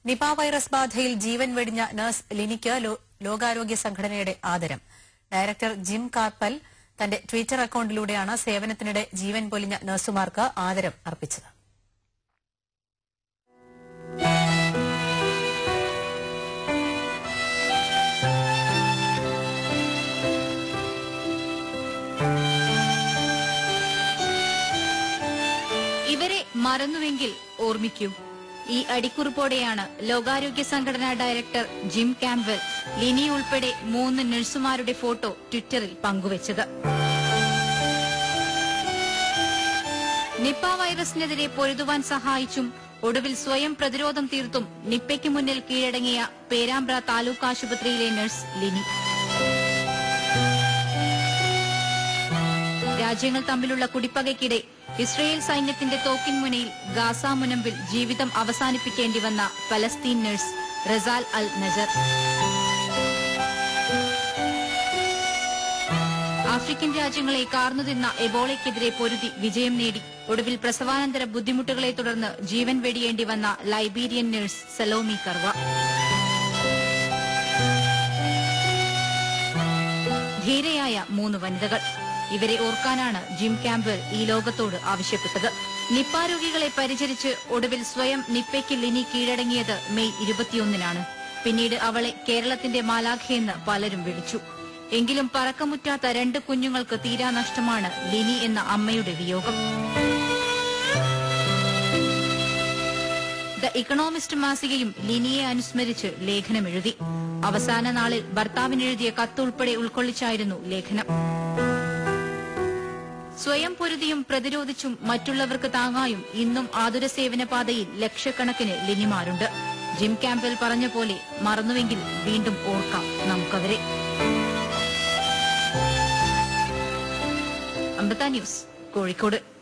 Nipah virus ബാധയിൽ ജീവൻ വെടിഞ്ഞ നഴ്സ് ലിനിക്ക് ലോ- ലോകാരോഗ്യ സംഘടനയുടെ ആദരം ഡയറക്ടർ ജിം കാർപ്പൽ തന്റെ ട്വിറ്റർ അക്കൌണ്ടിലൂടെയാണ് സേവനത്തിനിടെ ജീവൻ പൊലിഞ്ഞ നഴ്സുമാർക്ക് ആദരം അർപ്പിച്ചത് ഇവരെ മറന്നുവെങ്കിൽ ഓർമ്മിക്കൂ ഈ അടിക്കുറിപ്പോടെയാണ് ലോകാരോഗ്യ സംഘടനാ ഡയറക്ടർ ജിം ക്യാംപെൽ ലിനി ഉൾപ്പെടെ മൂന്ന് നഴ്സുമാരുടെ ഫോട്ടോ ട്വിറ്ററിൽ പങ്കുവച്ചത് നിപ്പ വൈറസിനെതിരെ പൊരുതുവാൻ സഹായിച്ചും ഒടുവിൽ സ്വയം പ്രതിരോധം തീർത്തും നിപ്പയ്ക്ക് മുന്നിൽ കീഴടങ്ങിയ പേരാമ്പ്ര താലൂക്ക് ആശുപത്രിയിലെ നഴ്സ് ലിനി രാജ്യങ്ങൾ തമ്മിലുള്ള കുടിപ്പകയ്ക്കിടെ ഇസ്രയേൽ സൈന്യത്തിന്റെ തോക്കിൻ മുനയിൽ ഗാസ മുനമ്പിൽ ജീവിതം അവസാനിപ്പിക്കേണ്ടി വന്ന Palestine nurse Razan al Najjar African രാജ്യങ്ങളെ കാർന്നുതിന്ന എബോളയ്ക്കെതിരെ പൊരുതി വിജയം നേടി ഒടുവിൽ പ്രസവാനന്തര ബുദ്ധിമുട്ടുകളെ തുടർന്ന് ജീവൻ വെടിയേണ്ടി വന്ന ലൈബീരിയൻ നഴ്സ് സലോമി കർവ ധീരയായ മൂന്ന് വനിതകൾ ഇവരെ ഓർക്കാനാണ് ജിം ക്യാമ്പൽ ഈ ലോകത്തോട് ആവശ്യപ്പെട്ടത് നിപ്പ രോഗികളെ പരിചരിച്ച് ഒടുവിൽ സ്വയം നിപ്പയ്ക്ക് ലിനി കീഴടങ്ങിയത് മെയ് ഇരുപത്തിയൊന്നിനാണ് പിന്നീട് അവളെ കേരളത്തിന്റെ മാലാഖയെന്ന് പലരും വിളിച്ചു എങ്കിലും പറക്കമുറ്റാത്ത രണ്ട് കുഞ്ഞുങ്ങൾക്ക് തീരാനഷ്ടമാണ് ലിനി എന്ന അമ്മയുടെ വിയോഗം ദ ഇക്കണോമിസ്റ്റ് മാസികയും ലിനിയെ അനുസ്മരിച്ച് ലേഖനമെഴുതി അവസാന നാളിൽ ഭർത്താവിനെഴുതിയ കത്തുൾപ്പെടെ ഉൾക്കൊള്ളിച്ചായിരുന്നു ലേഖനം സ്വയം പൊരുതിയും പ്രതിരോധിച്ചും മറ്റുള്ളവർക്ക് താങ്ങായും ഇന്നും ആതുര സേവന പാതയിൽ ലക്ഷക്കണക്കിന് ലിനിമാരുണ്ട് ജിം ക്യാമ്പൽ പറഞ്ഞ പോലെ മറന്നുവെങ്കിൽ വീണ്ടും ഓർക്കാം നമുക്കവരെ അമൃത ന്യൂസ് കോഴിക്കോട്